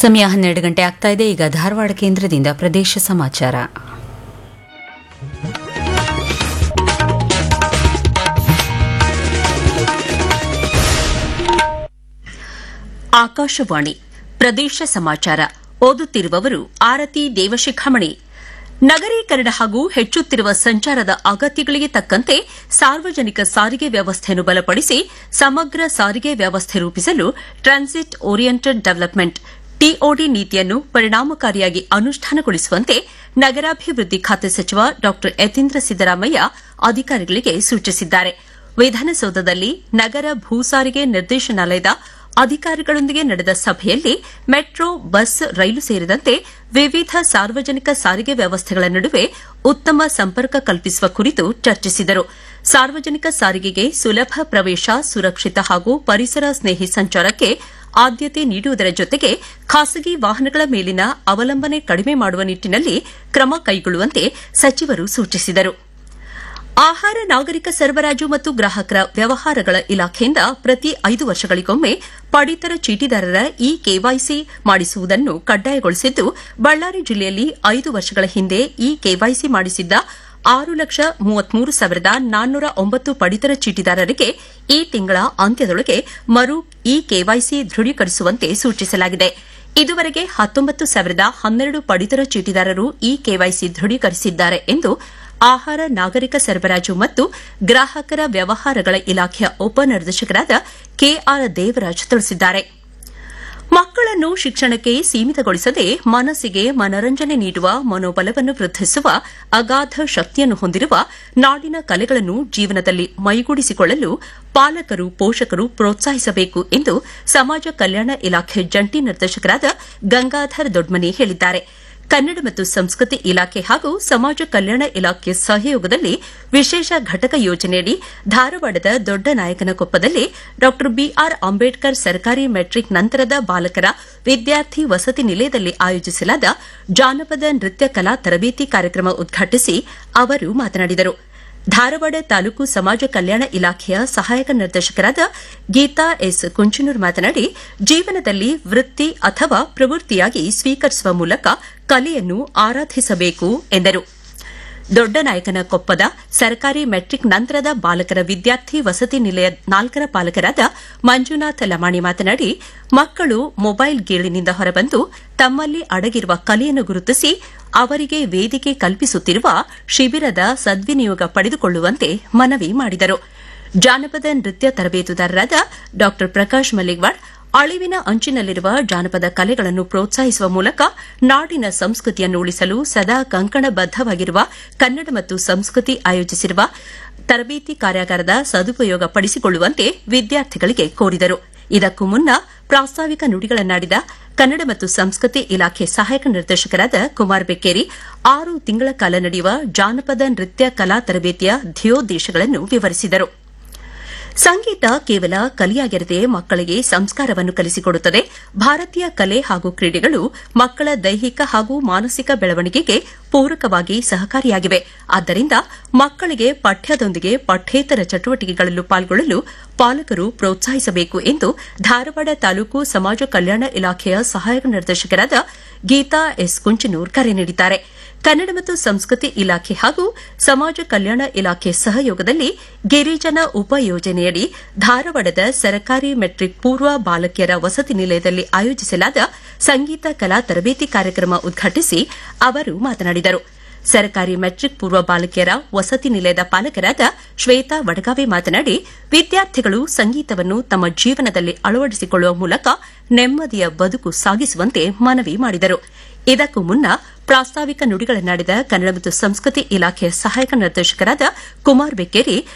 ಸಮಯ ಹನ್ನೆರಡು ಗಂಟೆ ಆಗ್ತಾ ಇದೆ ಈಗ ಧಾರವಾಡ ಕೇಂದ್ರದಿಂದ ಪ್ರದೇಶ ಸಮಾಚಾರ ಆಕಾಶವಾಣಿ ಪ್ರದೇಶ ಸಮಾಚಾರ ಓದುತ್ತಿರುವವರು ಆರತಿ ದೇವಶಿಖಾಮಣಿ ನಗರೀಕರಣ ಹಾಗೂ ಹೆಚ್ಚುತ್ತಿರುವ ಸಂಚಾರದ ಅಗತ್ಯಗಳಿಗೆ ತಕ್ಕಂತೆ ಸಾರ್ವಜನಿಕ ಸಾರಿಗೆ ವ್ಯವಸ್ಥೆಯನ್ನು ಬಲಪಡಿಸಿ ಸಮಗ್ರ ಸಾರಿಗೆ ವ್ಯವಸ್ಥೆ ರೂಪಿಸಲು ಟ್ರಾನ್ಸಿಟ್ ಓರಿಯೆಂಟೆಡ್ ಡೆವಲಪ್ಮೆಂಟ್ ಟಿಒಡಿ ನೀತಿಯನ್ನು ಪರಿಣಾಮಕಾರಿಯಾಗಿ ಅನುಷ್ಠಾನಗೊಳಿಸುವಂತೆ ನಗರಾಭಿವೃದ್ಧಿ ಖಾತೆ ಸಚಿವ ಡಾ ಯತೀಂದ್ರ ಸಿದ್ದರಾಮಯ್ಯ ಅಧಿಕಾರಿಗಳಿಗೆ ಸೂಚಿಸಿದ್ದಾರೆ ವಿಧಾನಸೌಧದಲ್ಲಿ ನಗರ ಭೂ ಸಾರಿಗೆ ನಿರ್ದೇಶನಾಲಯದ ಅಧಿಕಾರಿಗಳೊಂದಿಗೆ ನಡೆದ ಸಭೆಯಲ್ಲಿ ಮೆಟ್ರೋ ಬಸ್ ರೈಲು ಸೇರಿದಂತೆ ವಿವಿಧ ಸಾರ್ವಜನಿಕ ಸಾರಿಗೆ ವ್ಯವಸ್ಥೆಗಳ ನಡುವೆ ಉತ್ತಮ ಸಂಪರ್ಕ ಕಲ್ಪಿಸುವ ಕುರಿತು ಚರ್ಚಿಸಿದರು ಸಾರ್ವಜನಿಕ ಸಾರಿಗೆಗೆ ಸುಲಭ ಪ್ರವೇಶ ಸುರಕ್ಷಿತ ಹಾಗೂ ಪರಿಸರ ಸ್ನೇಹಿ ಸಂಚಾರಕ್ಕೆ ಆದ್ಯತೆ ನೀಡುವುದರ ಜೊತೆಗೆ ಖಾಸಗಿ ವಾಹನಗಳ ಮೇಲಿನ ಅವಲಂಬನೆ ಕಡಿಮೆ ಮಾಡುವ ನಿಟ್ಟಿನಲ್ಲಿ ಕ್ರಮ ಕೈಗೊಳ್ಳುವಂತೆ ಸಚಿವರು ಸೂಚಿಸಿದರು ಆಹಾರ ನಾಗರಿಕ ಸರಬರಾಜು ಮತ್ತು ಗ್ರಾಹಕರ ವ್ಯವಹಾರಗಳ ಇಲಾಖೆಯಿಂದ ಪ್ರತಿ ಐದು ವರ್ಷಗಳಿಗೊಮ್ಮೆ ಪಡಿತರ ಚೀಟಿದಾರರ ಇ ಕೆವೈಸಿ ಮಾಡಿಸುವುದನ್ನು ಕಡ್ಡಾಯಗೊಳಿಸಿದ್ದು ಬಳ್ಳಾರಿ ಜಿಲ್ಲೆಯಲ್ಲಿ ಐದು ವರ್ಷಗಳ ಹಿಂದೆ ಇ ಕೆವೈಸಿ ಮಾಡಿಸಿದ್ದ ಆರು ಲಕ್ಷ ಮೂವತ್ಮೂರು ಸಾವಿರದ ನಾನ್ನೂರ ಒಂಬತ್ತು ಪಡಿತರ ಚೀಟಿದಾರರಿಗೆ ಈ ತಿಂಗಳ ಅಂತ್ಯದೊಳಗೆ ಮರು ಇ ಕೆವೈಸಿ ದೃಢೀಕರಿಸುವಂತೆ ಸೂಚಿಸಲಾಗಿದೆ ಇದುವರೆಗೆ ಹತ್ತೊಂಬತ್ತು ಸಾವಿರದ ಹನ್ನೆರಡು ಪಡಿತರ ಚೀಟಿದಾರರು ಇ ಕೆವೈಸಿ ದೃಢೀಕರಿಸಿದ್ದಾರೆ ಎಂದು ಆಹಾರ ನಾಗರಿಕ ಸರಬರಾಜು ಮತ್ತು ಗ್ರಾಹಕರ ವ್ಯವಹಾರಗಳ ಇಲಾಖೆಯ ಉಪನಿರ್ದೇಶಕರಾದ ಕೆಆರ್ ದೇವರಾಜ್ ತಿಳಿಸಿದ್ದಾರೆ ಮಕ್ಕಳನ್ನು ಶಿಕ್ಷಣಕ್ಕೆ ಸೀಮಿತಗೊಳಿಸದೆ ಮನಸ್ಸಿಗೆ ಮನರಂಜನೆ ನೀಡುವ ಮನೋಬಲವನ್ನು ವೃದ್ಧಿಸುವ ಅಗಾಧ ಶಕ್ತಿಯನ್ನು ಹೊಂದಿರುವ ನಾಡಿನ ಕಲೆಗಳನ್ನು ಜೀವನದಲ್ಲಿ ಮೈಗೂಡಿಸಿಕೊಳ್ಳಲು ಪಾಲಕರು ಪೋಷಕರು ಪ್ರೋತ್ಸಾಹಿಸಬೇಕು ಎಂದು ಸಮಾಜ ಕಲ್ಯಾಣ ಇಲಾಖೆ ಜಂಟಿ ನಿರ್ದೇಶಕರಾದ ಗಂಗಾಧರ್ ದೊಡ್ಮನಿ ಹೇಳಿದ್ದಾರೆ ಕನ್ನಡ ಮತ್ತು ಸಂಸ್ಕೃತಿ ಇಲಾಖೆ ಹಾಗೂ ಸಮಾಜ ಕಲ್ಯಾಣ ಇಲಾಖೆ ಸಹಯೋಗದಲ್ಲಿ ವಿಶೇಷ ಘಟಕ ಯೋಜನೆಯಡಿ ಧಾರವಾಡದ ದೊಡ್ಡನಾಯಕನಕೊಪ್ಪದಲ್ಲಿ ಡಾ ಬಿಆರ್ ಅಂಬೇಡ್ಕರ್ ಸರ್ಕಾರಿ ಮೆಟ್ರಿಕ್ ನಂತರದ ಬಾಲಕರ ವಿದ್ಯಾರ್ಥಿ ವಸತಿ ನಿಲಯದಲ್ಲಿ ಆಯೋಜಿಸಲಾದ ಜಾನಪದ ನೃತ್ಯ ಕಲಾ ತರಬೇತಿ ಕಾರ್ಯಕ್ರಮ ಉದ್ಘಾಟಿಸಿ ಅವರು ಮಾತನಾಡಿದರು ಧಾರವಾಡ ತಾಲೂಕು ಸಮಾಜ ಕಲ್ಯಾಣ ಇಲಾಖೆಯ ಸಹಾಯಕ ನಿರ್ದೇಶಕರಾದ ಗೀತಾ ಎಸ್ ಕುಂಚನೂರ್ ಮಾತನಾಡಿ ಜೀವನದಲ್ಲಿ ವೃತ್ತಿ ಅಥವಾ ಪ್ರವೃತ್ತಿಯಾಗಿ ಸ್ವೀಕರಿಸುವ ಮೂಲಕ ಕಲೆಯನ್ನು ಆರಾಧಿಸಬೇಕು ಎಂದರು ದೊಡ್ಡನಾಯಕನ ಕೊಪ್ಪದ ಸರ್ಕಾರಿ ಮೆಟ್ರಿಕ್ ನಂತರದ ಬಾಲಕರ ವಿದ್ಯಾರ್ಥಿ ವಸತಿ ನಿಲಯ ನಾಲ್ಕರ ಪಾಲಕರಾದ ಮಂಜುನಾಥ್ ಲಮಾಣಿ ಮಾತನಾಡಿ ಮಕ್ಕಳು ಮೊಬೈಲ್ ಗೀಳಿನಿಂದ ಹೊರಬಂದು ತಮ್ಮಲ್ಲಿ ಅಡಗಿರುವ ಕಲೆಯನ್ನು ಗುರುತಿಸಿ ಅವರಿಗೆ ವೇದಿಕೆ ಕಲ್ಪಿಸುತ್ತಿರುವ ಶಿಬಿರದ ಸದ್ವಿನಿಯೋಗ ಪಡೆದುಕೊಳ್ಳುವಂತೆ ಮನವಿ ಮಾಡಿದರು ಜಾನಪದ ನೃತ್ಯ ತರಬೇತುದಾರರಾದ ಡಾ ಪ್ರಕಾಶ್ ಮಲ್ಲಿಗ್ವಾಡ್ ಅಳಿವಿನ ಅಂಚಿನಲ್ಲಿರುವ ಜಾನಪದ ಕಲೆಗಳನ್ನು ಪ್ರೋತ್ಸಾಹಿಸುವ ಮೂಲಕ ನಾಡಿನ ಸಂಸ್ಕೃತಿಯನ್ನು ಉಳಿಸಲು ಸದಾ ಕಂಕಣಬದ್ದವಾಗಿರುವ ಕನ್ನಡ ಮತ್ತು ಸಂಸ್ಕೃತಿ ಆಯೋಜಿಸಿರುವ ತರಬೇತಿ ಕಾರ್ಯಾಗಾರದ ಸದುಪಯೋಗ ಪಡಿಸಿಕೊಳ್ಳುವಂತೆ ವಿದ್ಯಾರ್ಥಿಗಳಿಗೆ ಕೋರಿದರು ಇದಕ್ಕೂ ಮುನ್ನ ಪ್ರಾಸ್ತಾವಿಕ ನುಡಿಗಳನ್ನಾಡಿದ ಕನ್ನಡ ಮತ್ತು ಸಂಸ್ಕೃತಿ ಇಲಾಖೆ ಸಹಾಯಕ ನಿರ್ದೇಶಕರಾದ ಕುಮಾರ್ ಬೆಕ್ಕೇರಿ ಆರು ತಿಂಗಳ ಕಾಲ ನಡೆಯುವ ಜಾನಪದ ನೃತ್ಯ ಕಲಾ ತರಬೇತಿಯ ಧ್ಯೇಯೋದ್ದೇಶಗಳನ್ನು ವಿವರಿಸಿದರು ಸಂಗೀತ ಕೇವಲ ಕಲೆಯಾಗಿರದೆ ಮಕ್ಕಳಿಗೆ ಸಂಸ್ಕಾರವನ್ನು ಕಲಿಸಿಕೊಡುತ್ತದೆ ಭಾರತೀಯ ಕಲೆ ಹಾಗೂ ಕ್ರೀಡೆಗಳು ಮಕ್ಕಳ ದೈಹಿಕ ಹಾಗೂ ಮಾನಸಿಕ ಬೆಳವಣಿಗೆಗೆ ಪೂರಕವಾಗಿ ಸಹಕಾರಿಯಾಗಿವೆ ಆದ್ದರಿಂದ ಮಕ್ಕಳಿಗೆ ಪಠ್ಯದೊಂದಿಗೆ ಪಠ್ಯೇತರ ಚಟುವಟಿಕೆಗಳಲ್ಲೂ ಪಾಲ್ಗೊಳ್ಳಲು ಪಾಲಕರು ಪ್ರೋತ್ಸಾಹಿಸಬೇಕು ಎಂದು ಧಾರವಾಡ ತಾಲೂಕು ಸಮಾಜ ಕಲ್ಯಾಣ ಇಲಾಖೆಯ ಸಹಾಯಕ ನಿರ್ದೇಶಕರಾದ ಗೀತಾ ಎಸ್ ಕುಂಚನೂರ್ ಕರೆ ನೀಡಿದ್ದಾರೆ ಕನ್ನಡ ಮತ್ತು ಸಂಸ್ಕೃತಿ ಇಲಾಖೆ ಹಾಗೂ ಸಮಾಜ ಕಲ್ಯಾಣ ಇಲಾಖೆ ಸಹಯೋಗದಲ್ಲಿ ಗಿರಿಜನ ಉಪ ಯೋಜನೆಯಡಿ ಧಾರವಾಡದ ಸರ್ಕಾರಿ ಮೆಟ್ರಿಕ್ ಪೂರ್ವ ಬಾಲಕಿಯರ ವಸತಿ ನಿಲಯದಲ್ಲಿ ಆಯೋಜಿಸಲಾದ ಸಂಗೀತ ಕಲಾ ತರಬೇತಿ ಕಾರ್ಯಕ್ರಮ ಉದ್ಘಾಟಿಸಿ ಅವರು ಮಾತನಾಡಿದರು ಸರ್ಕಾರಿ ಮೆಟ್ರಿಕ್ ಪೂರ್ವ ಬಾಲಕಿಯರ ವಸತಿ ನಿಲಯದ ಪಾಲಕರಾದ ಶ್ವೇತಾ ವಡಗಾವೆ ಮಾತನಾಡಿ ವಿದ್ಯಾರ್ಥಿಗಳು ಸಂಗೀತವನ್ನು ತಮ್ಮ ಜೀವನದಲ್ಲಿ ಅಳವಡಿಸಿಕೊಳ್ಳುವ ಮೂಲಕ ನೆಮ್ಮದಿಯ ಬದುಕು ಸಾಗಿಸುವಂತೆ ಮನವಿ ಮಾಡಿದರು ಇದಕ್ಕೂ ಮುನ್ನ ಪ್ರಾಸ್ತಾವಿಕ ನುಡಿಗಳನ್ನಾಡಿದ ಕನ್ನಡ ಮತ್ತು ಸಂಸ್ಕೃತಿ ಇಲಾಖೆಯ ಸಹಾಯಕ ನಿರ್ದೇಶಕರಾದ ಕುಮಾರ್ ಬೆಕ್ಕೇರಿ